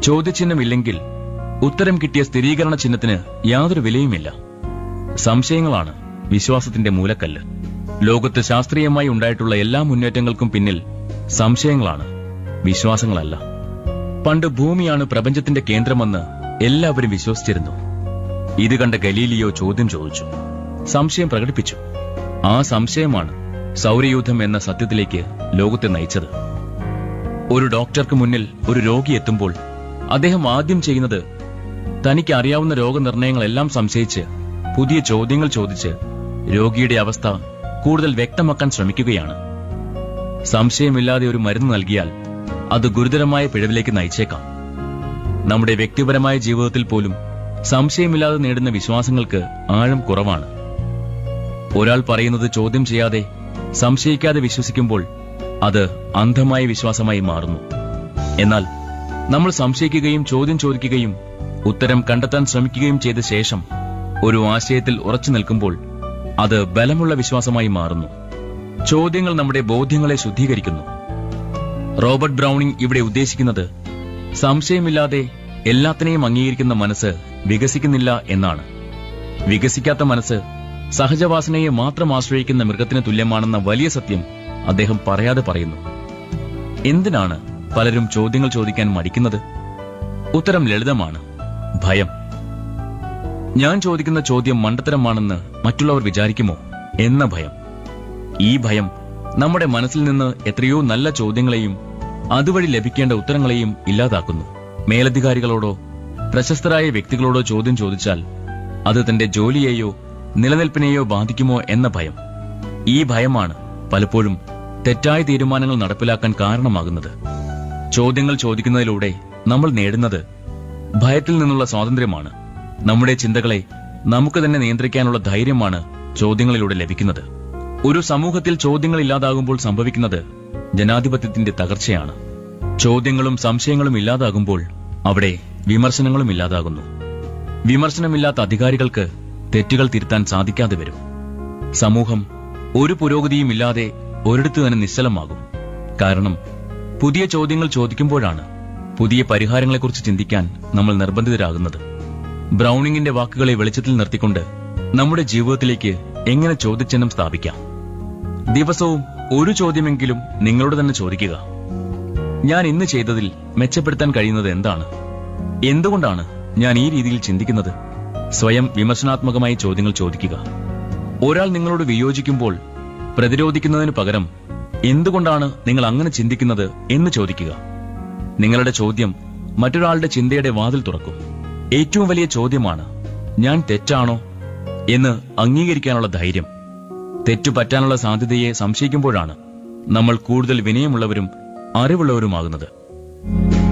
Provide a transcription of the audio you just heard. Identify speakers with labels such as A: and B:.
A: ചോദ്യചിഹ്നമില്ലെങ്കിൽ ഉത്തരം കിട്ടിയ സ്ഥിരീകരണ ചിഹ്നത്തിന് യാതൊരു വിലയുമില്ല സംശയങ്ങളാണ് വിശ്വാസത്തിന്റെ മൂലക്കല്ല് ലോകത്ത് ശാസ്ത്രീയമായി ഉണ്ടായിട്ടുള്ള എല്ലാ മുന്നേറ്റങ്ങൾക്കും പിന്നിൽ സംശയങ്ങളാണ് വിശ്വാസങ്ങളല്ല പണ്ട് ഭൂമിയാണ് പ്രപഞ്ചത്തിന്റെ കേന്ദ്രമെന്ന് എല്ലാവരും വിശ്വസിച്ചിരുന്നു ഇത് കണ്ട ഗലീലിയോ ചോദ്യം ചോദിച്ചു സംശയം പ്രകടിപ്പിച്ചു ആ സംശയമാണ് സൗരയൂഥം എന്ന സത്യത്തിലേക്ക് ലോകത്തെ നയിച്ചത് ഒരു ഡോക്ടർക്ക് മുന്നിൽ ഒരു രോഗി എത്തുമ്പോൾ അദ്ദേഹം ആദ്യം ചെയ്യുന്നത് തനിക്ക് അറിയാവുന്ന രോഗനിർണയങ്ങളെല്ലാം സംശയിച്ച് പുതിയ ചോദ്യങ്ങൾ ചോദിച്ച് രോഗിയുടെ അവസ്ഥ കൂടുതൽ വ്യക്തമാക്കാൻ ശ്രമിക്കുകയാണ് സംശയമില്ലാതെ ഒരു മരുന്ന് നൽകിയാൽ അത് ഗുരുതരമായ പിഴവിലേക്ക് നയിച്ചേക്കാം നമ്മുടെ വ്യക്തിപരമായ ജീവിതത്തിൽ പോലും സംശയമില്ലാതെ നേടുന്ന വിശ്വാസങ്ങൾക്ക് ആഴം കുറവാണ് ഒരാൾ പറയുന്നത് ചോദ്യം ചെയ്യാതെ സംശയിക്കാതെ വിശ്വസിക്കുമ്പോൾ അത് അന്ധമായ വിശ്വാസമായി മാറുന്നു എന്നാൽ നമ്മൾ സംശയിക്കുകയും ചോദ്യം ചോദിക്കുകയും ഉത്തരം കണ്ടെത്താൻ ശ്രമിക്കുകയും ചെയ്ത ശേഷം ഒരു ആശയത്തിൽ ഉറച്ചു നിൽക്കുമ്പോൾ അത് ബലമുള്ള വിശ്വാസമായി മാറുന്നു ചോദ്യങ്ങൾ നമ്മുടെ ബോധ്യങ്ങളെ ശുദ്ധീകരിക്കുന്നു റോബർട്ട് ബ്രൗണിംഗ് ഇവിടെ ഉദ്ദേശിക്കുന്നത് സംശയമില്ലാതെ എല്ലാത്തിനെയും അംഗീകരിക്കുന്ന മനസ്സ് വികസിക്കുന്നില്ല എന്നാണ് വികസിക്കാത്ത മനസ്സ് സഹജവാസനയെ മാത്രം ആശ്രയിക്കുന്ന മൃഗത്തിന് തുല്യമാണെന്ന വലിയ സത്യം അദ്ദേഹം പറയാതെ പറയുന്നു എന്തിനാണ് പലരും ചോദ്യങ്ങൾ ചോദിക്കാൻ മടിക്കുന്നത് ഉത്തരം ലളിതമാണ് ഭയം ഞാൻ ചോദിക്കുന്ന ചോദ്യം മണ്ടത്തരമാണെന്ന് മറ്റുള്ളവർ വിചാരിക്കുമോ എന്ന ഭയം ഈ ഭയം നമ്മുടെ മനസ്സിൽ നിന്ന് എത്രയോ നല്ല ചോദ്യങ്ങളെയും അതുവഴി ലഭിക്കേണ്ട ഉത്തരങ്ങളെയും ഇല്ലാതാക്കുന്നു മേലധികാരികളോടോ പ്രശസ്തരായ വ്യക്തികളോടോ ചോദ്യം ചോദിച്ചാൽ അത് തന്റെ ജോലിയെയോ നിലനിൽപ്പിനെയോ ബാധിക്കുമോ എന്ന ഭയം ഈ ഭയമാണ് പലപ്പോഴും തെറ്റായ തീരുമാനങ്ങൾ നടപ്പിലാക്കാൻ കാരണമാകുന്നത് ചോദ്യങ്ങൾ ചോദിക്കുന്നതിലൂടെ നമ്മൾ നേടുന്നത് ഭയത്തിൽ നിന്നുള്ള സ്വാതന്ത്ര്യമാണ് നമ്മുടെ ചിന്തകളെ നമുക്ക് തന്നെ നിയന്ത്രിക്കാനുള്ള ധൈര്യമാണ് ചോദ്യങ്ങളിലൂടെ ലഭിക്കുന്നത് ഒരു സമൂഹത്തിൽ ചോദ്യങ്ങൾ ഇല്ലാതാകുമ്പോൾ സംഭവിക്കുന്നത് ജനാധിപത്യത്തിന്റെ തകർച്ചയാണ് ചോദ്യങ്ങളും സംശയങ്ങളും ഇല്ലാതാകുമ്പോൾ അവിടെ വിമർശനങ്ങളും ഇല്ലാതാകുന്നു വിമർശനമില്ലാത്ത അധികാരികൾക്ക് തെറ്റുകൾ തിരുത്താൻ സാധിക്കാതെ വരും സമൂഹം ഒരു പുരോഗതിയും ഇല്ലാതെ ഒരിടത്തു തന്നെ നിശ്ചലമാകും കാരണം പുതിയ ചോദ്യങ്ങൾ ചോദിക്കുമ്പോഴാണ് പുതിയ പരിഹാരങ്ങളെക്കുറിച്ച് ചിന്തിക്കാൻ നമ്മൾ നിർബന്ധിതരാകുന്നത് ബ്രൗണിങ്ങിന്റെ വാക്കുകളെ വെളിച്ചത്തിൽ നിർത്തിക്കൊണ്ട് നമ്മുടെ ജീവിതത്തിലേക്ക് എങ്ങനെ ചോദ്യചിഹ്നം സ്ഥാപിക്കാം ദിവസവും ഒരു ചോദ്യമെങ്കിലും നിങ്ങളോട് തന്നെ ചോദിക്കുക ഞാൻ ഇന്ന് ചെയ്തതിൽ മെച്ചപ്പെടുത്താൻ കഴിയുന്നത് എന്താണ് എന്തുകൊണ്ടാണ് ഞാൻ ഈ രീതിയിൽ ചിന്തിക്കുന്നത് സ്വയം വിമർശനാത്മകമായി ചോദ്യങ്ങൾ ചോദിക്കുക ഒരാൾ നിങ്ങളോട് വിയോജിക്കുമ്പോൾ പ്രതിരോധിക്കുന്നതിന് പകരം എന്തുകൊണ്ടാണ് നിങ്ങൾ അങ്ങനെ ചിന്തിക്കുന്നത് എന്ന് ചോദിക്കുക നിങ്ങളുടെ ചോദ്യം മറ്റൊരാളുടെ ചിന്തയുടെ വാതിൽ തുറക്കും ഏറ്റവും വലിയ ചോദ്യമാണ് ഞാൻ തെറ്റാണോ എന്ന് അംഗീകരിക്കാനുള്ള ധൈര്യം തെറ്റു പറ്റാനുള്ള സാധ്യതയെ സംശയിക്കുമ്പോഴാണ് നമ്മൾ കൂടുതൽ വിനയമുള്ളവരും അറിവുള്ളവരുമാകുന്നത്